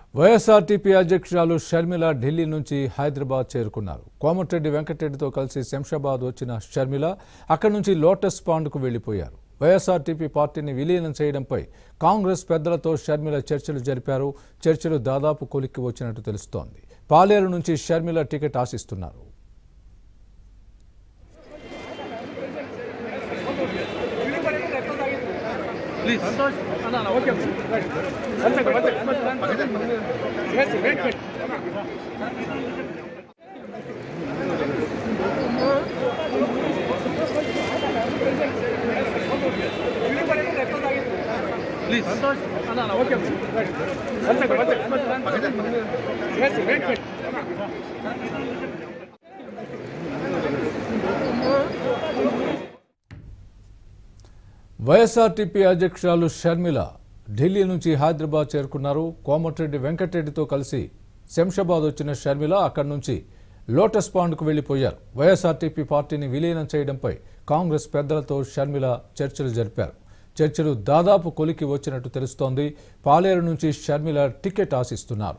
YSRTP అధ్యక్షురాలు షర్మిల ఢిల్లీ నుంచి హైదరాబాద్ చేరుకున్నారు కోమటిరెడ్డి వెంకటరెడ్డితో కలిసి శంషాబాద్ వచ్చిన షర్మిల అక్కడి నుంచి లోటస్ పాండ్కు వెళ్లిపోయారు వైఎస్ఆర్టీపీ పార్టీని విలీనం చేయడంపై కాంగ్రెస్ పెద్దలతో షర్మిల చర్చలు జరిపారు చర్చలు దాదాపు కొలిక్కి వచ్చినట్టు తెలుస్తోంది పాలేరు నుంచి షర్మిల టికెట్ ఆశిస్తున్నారు ప్లీజ్ సంతోష్ అన్న అన్న, okay right. One second, one second. Yes, wait, wait. Please Santosh అన్న అన్న, okay right. One second, one second. Yes, wait, wait. YSRTP అధ్యక్షురాలు షర్మిల ఢిల్లీ నుంచి హైదరాబాద్ చేరుకున్నారు కోమటిరెడ్డి వెంకటరెడ్డితో కలిసి శంషాబాద్ వచ్చిన షర్మిల అక్కడి నుంచి లోటస్ పాండ్కు వెళ్లిపోయారు వైఎస్ఆర్టీపీ పార్టీని విలీనం చేయడంపై కాంగ్రెస్ పెద్దలతో షర్మిల చర్చలు జరిపారు చర్చలు దాదాపు కొలికి వచ్చినట్టు తెలుస్తోంది పాలేరు నుంచి షర్మిల టికెట్ ఆశిస్తున్నారు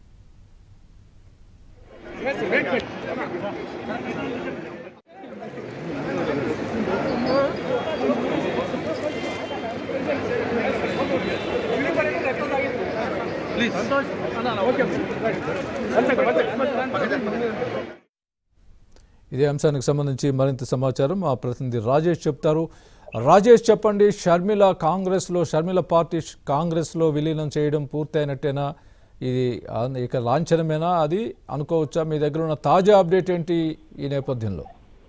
Yes, wait, wait. Please Santosh అన్న అన్న, okay right. One second, one second. ఇదే అంశానికి సంబంధించి మరింత సమాచారం మా ప్రతినిధి రాజేష్ చెప్తారు రాజేష్ చెప్పండి షర్మిల కాంగ్రెస్లో షర్మిల పార్టీ కాంగ్రెస్లో విలీనం చేయడం పూర్తయినట్టేనా ఇది ఆ, ఇక లాంఛనమేనా అది అనుకోవచ్చా మీ దగ్గర ఉన్న తాజా అప్డేట్ ఏంటి ఈ నేపథ్యంలో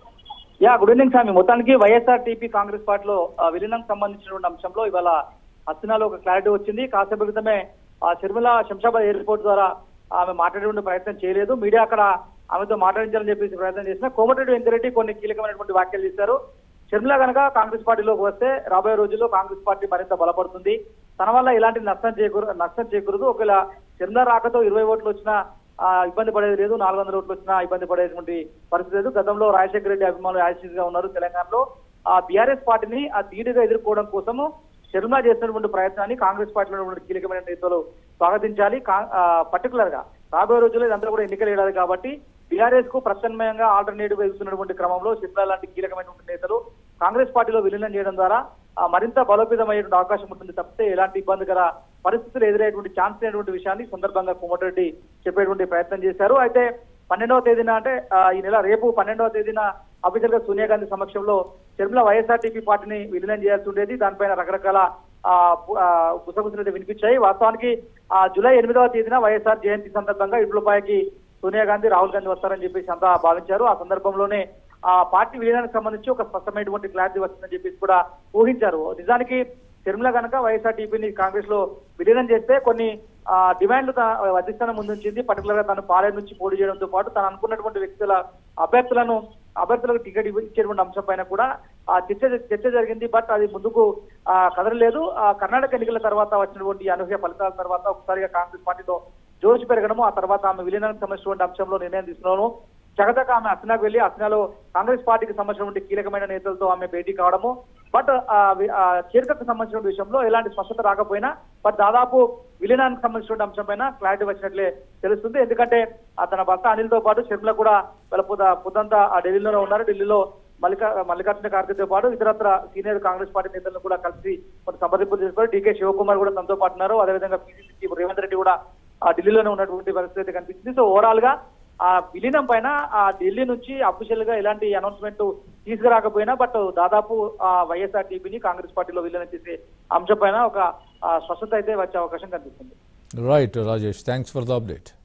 యా గుడ్ ఈవినింగ్ స్వామి మొత్తానికి వైఎస్ఆర్ టీపీ కాంగ్రెస్ పార్టీలో ఆ, విలీనం సంబంధించినటువంటి అంశంలో ఇవాళ హస్తినాలో ఒక క్లారిటీ వచ్చింది కాసేపు క్రితమే ఆ షర్మిల శంషాబాద్ ఎయిర్పోర్ట్ ద్వారా ఆమె మాట్లాడేటువంటి ప్రయత్నం చేయలేదు మీడియా అక్కడ ఆమెతో మాట్లాడించాలని చెప్పేసి ప్రయత్నం చేసిన కోమటిరెడ్డి వెంకరెడ్డి కొన్ని కీలకమైనటువంటి వ్యాఖ్యలు చేశారు షర్మిల కనుక కాంగ్రెస్ పార్టీలోకి వస్తే రాబోయే రోజుల్లో కాంగ్రెస్ పార్టీ మరింత బలపడుతుంది తన వల్ల ఇలాంటి నష్టం చేకూరు నష్టం చేకూరదు ఒకవేళ షర్మిల రాకతో ఇరవై ఓట్లు వచ్చినా ఆ, ఇబ్బంది పడేది లేదు నాలుగు వందల ఓట్లు వచ్చినా ఇబ్బంది పడేటువంటి పరిస్థితి లేదు గతంలో రాజశేఖర రెడ్డి అభిమానులు యాసిస్ గా ఉన్నారు తెలంగాణలో ఆ బీఆర్ఎస్ పార్టీని ఆ ధీటుగా ఎదుర్కోవడం కోసము షర్మిల చేస్తున్నటువంటి ప్రయత్నాన్ని కాంగ్రెస్ పార్టీలో ఉన్నటువంటి కీలకమైన నేతలు స్వాగతించాలి పర్టికులర్ గా రాబోయే రోజుల్లో ఇదంతా కూడా ఎన్నికల ఏడాది కాబట్టి బీఆర్ఎస్ కు ప్రత్యామ్నాయంగా ఆల్టర్నేటివ్ గా ఎదుగుతున్నటువంటి క్రమంలో షర్మిల లాంటి కీలకమైనటువంటి నేతలు కాంగ్రెస్ పార్టీలో విలీనం చేయడం ద్వారా ఆ, మరింత బలోపేతమయ్యేటువంటి అవకాశం ఉంటుంది తప్పితే ఎలాంటి ఇబ్బందికర పరిస్థితులు ఎదురయ్యేటువంటి ఛాన్స్ లేనటువంటి విషయాన్ని సందర్భంగా కోమటిరెడ్డి చెప్పేటువంటి ప్రయత్నం చేశారు అయితే పన్నెండవ తేదీన అంటే ఆ, ఈ నెల రేపు పన్నెండవ తేదీన అఫీషియల్ గా సోనియా గాంధీ సమక్షంలో షర్మిల వైఎస్ఆర్టీపీ పార్టీని విలీనం చేయాల్సి ఉండేది దానిపైన రకరకాల ఆ, పు- ఆ, గుసగుసలు అయితే వినిపించాయి వాస్తవానికి ఆ జూలై ఎనిమిదవ తేదీన వైఎస్ఆర్ జయంతి సందర్భంగా ఇడ్లపాయకి సోనియా గాంధీ రాహుల్ గాంధీ వస్తారని చెప్పేసి అంతా భావించారు ఆ సందర్భంలోనే ఆ పార్టీ విలీనానికి సంబంధించి ఒక స్పష్టమైనటువంటి క్లారిటీ వస్తుందని చెప్పేసి కూడా ఊహించారు నిజానికి షర్మిల కనుక వైఎస్ఆర్టీపీని కాంగ్రెస్ లో విలీనం చేస్తే కొన్ని ఆ, డిమాండ్లు తన అధిష్టానం ముందుంచింది పర్టికులర్ గా తను పాలే నుంచి పోటీ చేయడంతో పాటు తను అనుకున్నటువంటి వ్యక్తుల అభ్యర్థులను అభ్యర్థులకు టికెట్ ఇవ్వ- ఇచ్చేటువంటి అంశం పైన కూడా ఆ చర్చ చర్చ జరిగింది బట్ అది ముందుకు ఆ, కదలలేదు ఆ కర్ణాటక ఎన్నికల తర్వాత వచ్చినటువంటి అనూహ్య ఫలితాల తర్వాత ఒకసారిగా కాంగ్రెస్ పార్టీలో జోష్ పెరగడము ఆ తర్వాత ఆమె విలీనానికి సంబంధించినటువంటి అంశంలో నిర్ణయం తీసుకున్నాను జగదక ఆమె అస్నాకు వెళ్లి అస్నాలో కాంగ్రెస్ పార్టీకి సంబంధించినటువంటి కీలకమైన నేతలతో ఆమె భేటీ కావడము బట్ ఆ వి- ఆ చేరికకు సంబంధించిన విషయంలో ఎలాంటి స్పష్టత రాకపోయినా బట్ దాదాపు విలీనానికి సంబంధించిన అంశం పైన క్లారిటీ వచ్చినట్లే తెలుస్తుంది ఎందుకంటే ఆ తన భర్త అనిల్ తో పాటు షర్మిల కూడా వాళ్ళ పొద పొద్దంతా ఆ ఢిల్లీలోనే ఉన్నారు ఢిల్లీలో మల్లికా మల్లికార్జున ఖార్గేతో పాటు ఇతరత్ర సీనియర్ కాంగ్రెస్ పార్టీ నేతలను కూడా కలిసి కొన్ని సంప్రదింపులు చేశారు డీకే శివకుమార్ కూడా తనతో పాటు ఉన్నారు అదేవిధంగా పీసీసీ చీఫ్ రేవంత్ రెడ్డి కూడా ఆ ఢిల్లీలోనే ఉన్నటువంటి పరిస్థితి అయితే కనిపిస్తుంది సో ఓవరాల్ గా ఆ విలీనం పైన ఆ ఢిల్లీ నుంచి అఫీషియల్ గా ఎలాంటి అనౌన్స్మెంట్ తీసుకురాకపోయినా బట్ దాదాపు ఆ వైఎస్ఆర్ టీపీని కాంగ్రెస్ పార్టీలో విలీనం చేసే అంశం పైన ఒక ఆ, స్పష్టత అయితే వచ్చే అవకాశం కనిపిస్తుంది right Rajesh thanks for the update